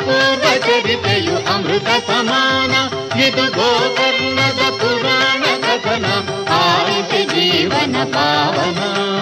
ಪೂರ್ವ ಚರಿತೆಯು ಅಮೃತ ಸಮಾನ ಇದು ಗೋಕರ್ಣದ ಪುರಾಣ ಕಥನ ಆಯುಷ ಜೀವನ ಪಾವನ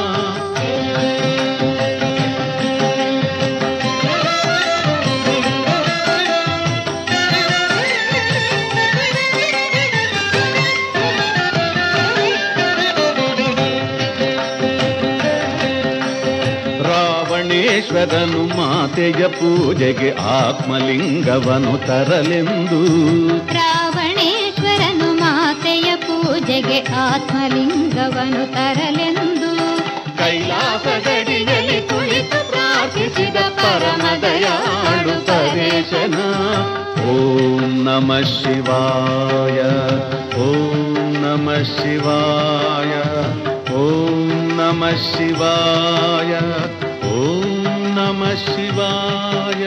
ರಾವಣೇಶ್ವರನು ಮಾತೆಯ ಪೂಜೆಗೆ ಆತ್ಮಲಿಂಗವನು ತರಲೆಂದು ರಾವಣೇಶ್ವರನು ಮಾತೆಯ ಪೂಜೆಗೆ ಆತ್ಮಲಿಂಗವನು ತರಲೆಂದು ಕೈಲಾಸ ಗಡಿಯಲ್ಲಿ ಕುಳಿತು ಪ್ರಾರ್ಥಿಸಿದ ಪರಮದಯಾಳು ಪರೇಶನ ಓಂ ನಮ ಶಿವಾಯ ಓಂ ನಮ ಶಿವಾಯ ಓಂ ನಮ ಶಿವಾಯ ಓಂ ನಮ ಶಿವಾಯ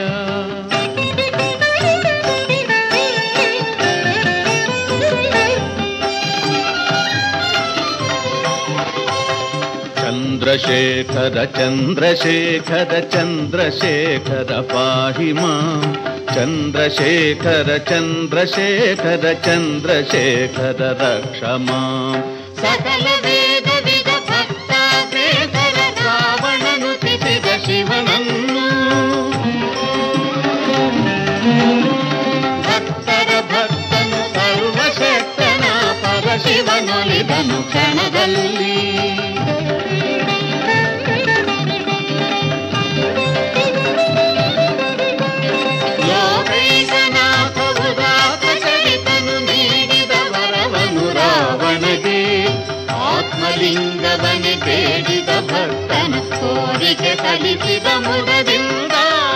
ಚಂದ್ರಶೇಖರ ಚಂದ್ರಶೇಖರ ಚಂದ್ರಶೇಖರ ಪಾಹಿ ಮಾಂ ಚಂದ್ರಶೇಖರ ಚಂದ್ರಶೇಖರ ಚಂದ್ರಶೇಖರ ರಕ್ಷ ಮಾಂ ಸಕಲ ವೇದ ವಿಧ ಭಕ್ತಾಗ್ರೇಸರ ರಾವಣನು ತಿಸಿದ ಶಿವನನ್ನು ಭಕ್ತರ ಭಕ್ತನು ಸರ್ವಶಕ್ತನ ಪರಶಿವನೊಲಿದನು ಕ್ಷಣದಲ್ಲಿ ಲೋಕೈಕನಾಥ ಉದಾತ ಚರಿತನು ನೀಡಿದ ವರವನು ರಾವಣಗೆ ಆತ್ಮಲಿಂಗವನೆ ಬೇಡಿದ ಭಕ್ತನ ಕೋರಿಕೆ ಸಲ್ಲಿಸಿದ ಮುದದಿಂದ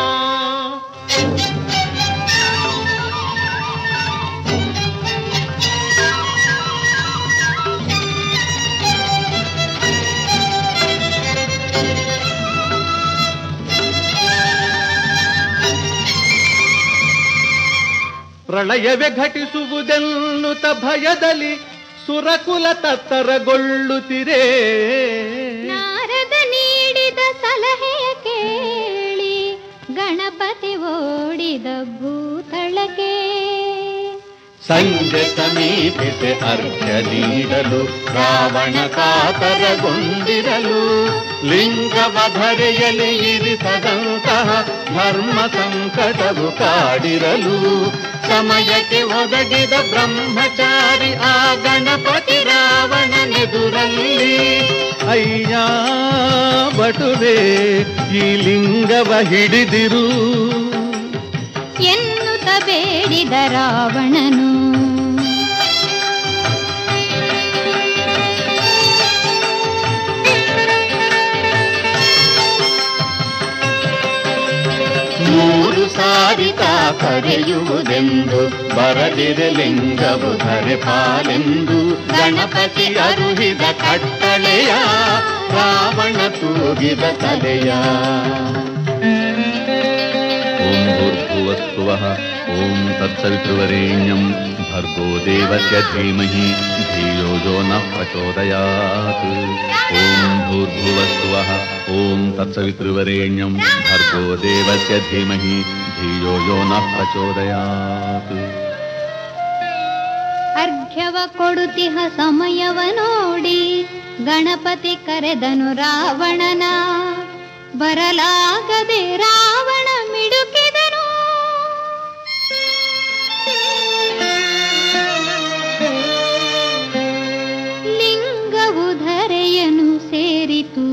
ಪ್ರಳಯವೇ ಘಟಿಸುವುದೆನ್ನುತ್ತ ಭಯದಲ್ಲಿ ಸುರಕುಲ ತತ್ತರಗೊಳ್ಳುತ್ತಿರೇ ನಾರದ ನೀಡಿದ ಸಲಹೆಯ ಕೇಳಿ ಗಣಪತಿ ಓಡಿದ ಭೂತಳಕ್ಕೆ ಸಂಜೆ ಸಮೀಪಿಸಿ ಅರ್ಘ್ಯ ನೀಡಲು ರಾವಣ ಕಾತರಗೊಂಡಿರಲು ಲಿಂಗವಧರೆಯಲ್ಲಿ ಇರಿಸದಂತಹ ಧರ್ಮ ಸಂಕಟವು ಕಾಡಿರಲು ಸಮಯಕ್ಕೆ ಒದಗಿದ ಬ್ರಹ್ಮಚಾರಿ ಆ ಗಣಪತಿ ರಾವಣನೆದುರಲ್ಲಿ ಅಯ್ಯ ಬಟುವೆ ಈ ಲಿಂಗವ ಹಿಡಿದಿರು ಎನ್ನುತ್ತ ಬೇಡಿದ ರಾವಣನು ಮೂರು ಸಾರಿತ ಕರೆಯುವುದೆಂದು ಬರದಿರೆ ಲಿಂಗವು ಧರೆ ಪಾಲೆಂದು ಗಣಪತಿ ಅರುಹಿದ ಕಟ್ಟಳೆಯ ರಾವಣ ತೂಗಿದ ತಲೆಯ ಓಂ ಭೂರ್ಭುವಸ್ಸುವಃ ಓಂ ತತ್ಸವಿತೃವರೇಣ್ಯಂ ಭರ್ಗೋ ದೇವಸ್ಯ ಧೀಮಹಿ ಧಿಯೋ ಯೋ ನಃ ಪ್ರಚೋದಯಾತ್ ಓಂ ಭೂರ್ಭುವಸ್ಸುವಃ ಓಂ ತತ್ಸವಿತೃವರೇಣ್ಯಂ ಭರ್ಗೋ ದೇವಸ್ಯ ಧೀಮಹಿ ಧಿಯೋ ಯೋ ನಃ ಪ್ರಚೋದಯಾತ್ ಅರ್ಘ್ಯವ ಕೊಡುತಿಹ ಸಮಯವ ನೋಡಿ ಗಣಪತಿ ಕರೆದನು ರಾವಣನ ಬರಲಾಗದೆ ರಾವಣ ಮಿಡುಕಿದನು ಲಿಂಗವು ಧರೆಯನು ಸೇರಿತು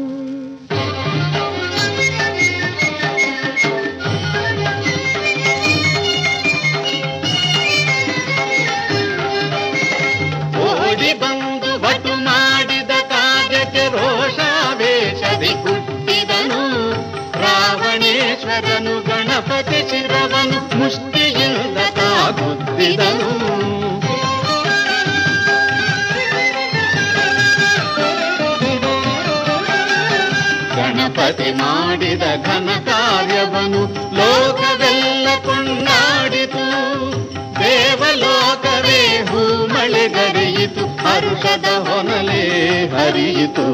ಓಡಿ ಬಂದು ಬಟು ಮಾಡಿದ ಕಾರ್ಯಕ್ಕೆ ರೋಷಾವೇಶದಿ ಹುಟ್ಟಿದನು ರಾವಣೇಶ್ವರನು ಗಣಪತಿ ಶಿರವನು ಮುಷ್ಟಿಯಿಂದ ತಾಗುತ್ತಿದನು ಗಣಪತಿ ಮಾಡಿದ ಘನ ಕಾರ್ಯವನು ಲೋಕವೆಲ್ಲ ಕೊಂಡಾಡಿತು ದೇವಲೋಕವೇ ಹೂಮಳೆಗರೆಯಿತು ಹರುಷದ ಹೊನಲೆ ಹರಿಯಿತು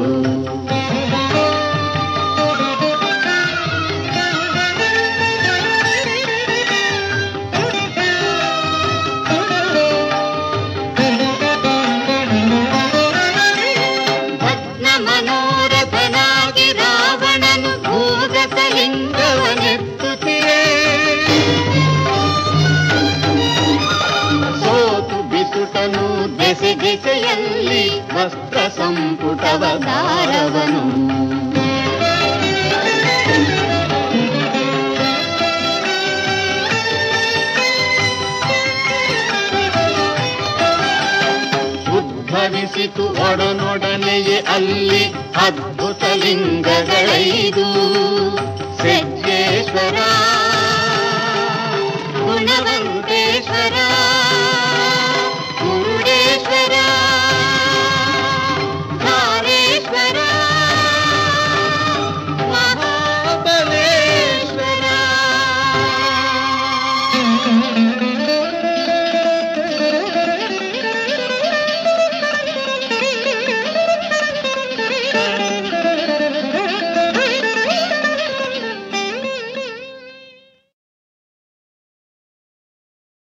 ದೆಸೆಯಲ್ಲಿ ವಸ್ತ್ರ ಸಂಪುಟವ ದಾರವನು ಉದ್ಭವಿಸಿತು ಒಡನೊಡನೆಯೇ ಅಲ್ಲಿ ಅದ್ಭುತ ಲಿಂಗಗಳೈದು ಸಜ್ಜೇಶ್ವರ ಗುಣವಂತೇಶ್ವರ